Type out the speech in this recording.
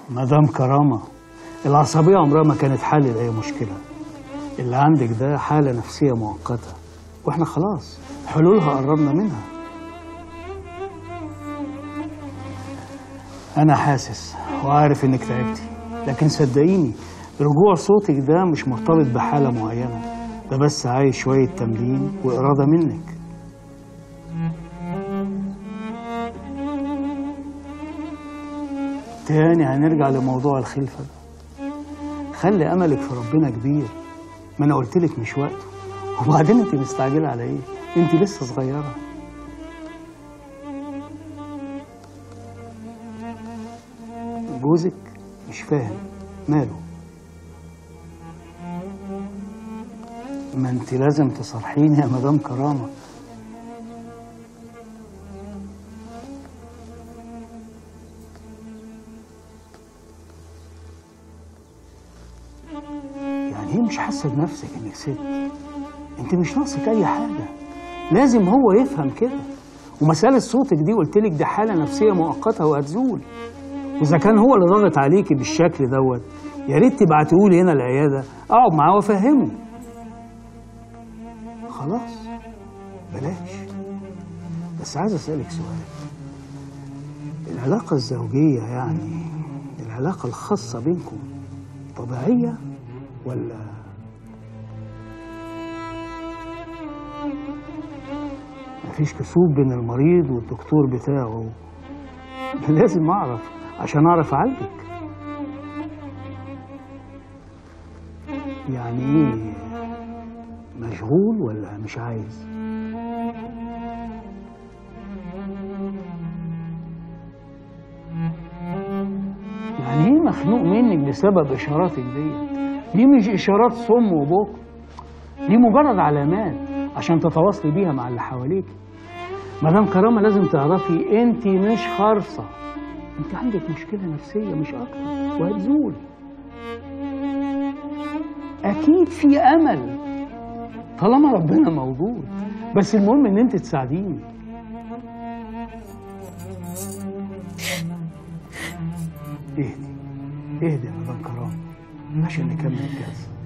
مدام كرامة العصبية عمرها ما كانت حل لأي مشكلة اللي عندك ده حالة نفسية مؤقتة واحنا خلاص حلولها قربنا منها أنا حاسس وعارف إنك تعبتي لكن صدقيني رجوع صوتك ده مش مرتبط بحالة معينة ده بس عايز شوية تمرين وإرادة منك تاني هنرجع لموضوع الخلفة ده خلي أملك في ربنا كبير ما أنا قلتلك مش وقته وبعدين أنت مستعجلة على إيه؟ أنت لسه صغيرة جوزك مش فاهم ماله ما انت لازم تصرحيني يا مدام كرامة يعني ايه مش حاسة بنفسك انك ست انت مش ناقصك اي حاجة لازم هو يفهم كده ومسألة صوتك دي قلت لك دي حالة نفسية مؤقتة وهتزول واذا كان هو اللي ضاغط عليكي بالشكل دوت يا ريت تبعتهولي هنا العيادة اقعد معاه وافهمه خلاص بلاش بس عايز اسالك سؤال العلاقه الزوجيه يعني العلاقه الخاصه بينكم طبيعيه ولا مفيش كسوف بين المريض والدكتور بتاعه لازم اعرف عشان اعرف اعالجك يعني ايه مشغول ولا مش عايز يعني ايه مخنوق منك بسبب اشاراتك دي دي مش اشارات صم وبكم دي مجرد علامات عشان تتواصلي بيها مع اللي حواليك مدام كرامة لازم تعرفي انت مش خارصة انت عندك مشكلة نفسية مش اكتر وهتزول اكيد في امل طالما ربنا موجود بس المهم ان انت تساعديني اهدي اهدي يا مدام كرام عشان نكمل الجلسه